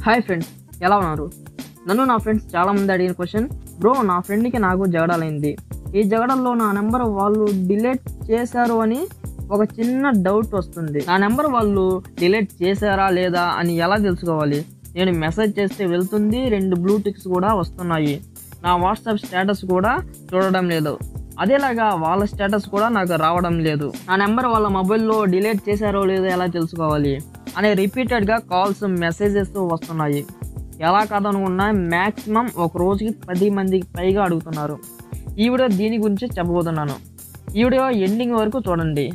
hi friends ఎలా ఉన్నారు నన్ను నా ఫ్రెండ్స్ చాలా మంది అడిగిన క్వశ్చన్ బ్రో నా ఫ్రెండ్కి నాకు జగడాలైంది ఈ జగడల్లో నా నెంబర్ వాళ్ళు డిలీట్ చేశారు అని ఒక చిన్న డౌట్ వస్తుంది నా నెంబర్ వాళ్ళు డిలీట్ చేశారా లేదా అని ఎలా తెలుసుకోవాలి నేను మెసేజ్ చేస్తే వెళ్తుంది రెండు బ్లూ టిక్స్ కూడా వస్తున్నాయి నా వాట్సాప్ స్టేటస్ కూడా చూడడం లేదు అదేలాగా వాళ్ళ స్టేటస్ కూడా నాకు రావడం లేదు నా నెంబర్ వాళ్ళ మొబైల్లో డిలీట్ చేశారో లేదో ఎలా తెలుసుకోవాలి అనే రిపీటెడ్గా కాల్స్ మెసేజెస్ వస్తున్నాయి ఎలా కాదనుకున్నా మ్యాక్సిమం ఒక రోజుకి పది మందికి పైగా అడుగుతున్నారు ఈ వీడియో దీని గురించి చెప్పబోతున్నాను ఈ వీడియో ఎండింగ్ వరకు చూడండి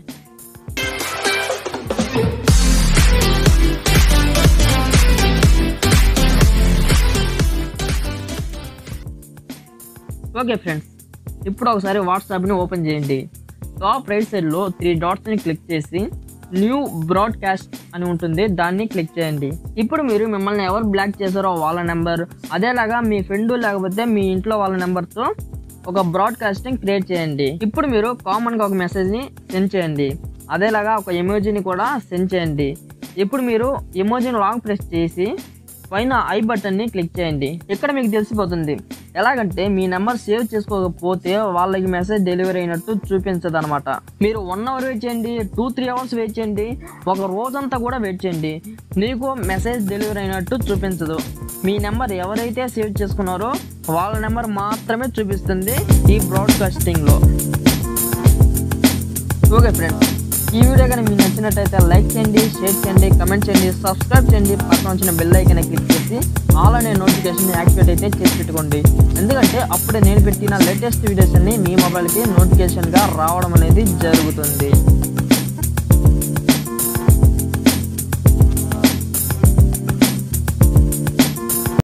ఓకే ఫ్రెండ్స్ ఇప్పుడు ఒకసారి వాట్సాప్ని ఓపెన్ చేయండి టాప్ రైట్ సైడ్లో త్రీ డాట్స్ని క్లిక్ చేసి న్యూ బ్రాడ్కాస్ట్ అని ఉంటుంది దాన్ని క్లిక్ చేయండి ఇప్పుడు మీరు మిమ్మల్ని ఎవరు బ్లాక్ చేశారో వాళ్ళ నెంబర్ అదేలాగా మీ ఫ్రెండ్ లేకపోతే మీ ఇంట్లో వాళ్ళ నెంబర్తో ఒక బ్రాడ్కాస్టింగ్ క్రియేట్ చేయండి ఇప్పుడు మీరు కామన్గా ఒక మెసేజ్ని సెండ్ చేయండి అదేలాగా ఒక ఎమోజీని కూడా సెండ్ చేయండి ఇప్పుడు మీరు ఎమోజీని లాంగ్ ప్రెస్ చేసి పైన ఐ బటన్ని క్లిక్ చేయండి ఇక్కడ మీకు తెలిసిపోతుంది ఎలాగంటే మీ నెంబర్ సేవ్ చేసుకోకపోతే వాళ్ళకి మెసేజ్ డెలివరీ అయినట్టు చూపించదు అనమాట మీరు వన్ అవర్ వెయిట్ చేయండి టూ త్రీ అవర్స్ వెయిట్ చేయండి ఒక రోజంతా కూడా వెయిట్ చేయండి మీకు మెసేజ్ డెలివరీ అయినట్టు చూపించదు మీ నెంబర్ ఎవరైతే సేవ్ చేసుకున్నారో వాళ్ళ నెంబర్ మాత్రమే చూపిస్తుంది ఈ బ్రాడ్కాస్టింగ్లో ఓకే ఫ్రెండ్స్ ఈ వీడియో కానీ మీకు నచ్చినట్టయితే లైక్ చేయండి షేర్ చేయండి కమెంట్ చేయండి సబ్స్క్రైబ్ చేయండి పక్కన వచ్చిన బెల్ ఐకన్ క్లిక్ చేసి ఆల్ అనే నోటిఫికేషన్ యాక్టివేట్ అయితే చేసి పెట్టుకోండి ఎందుకంటే అప్పుడే నేను పెట్టిన లేటెస్ట్ వీడియోస్ అన్ని మీ మొబైల్కి నోటిఫికేషన్గా రావడం అనేది జరుగుతుంది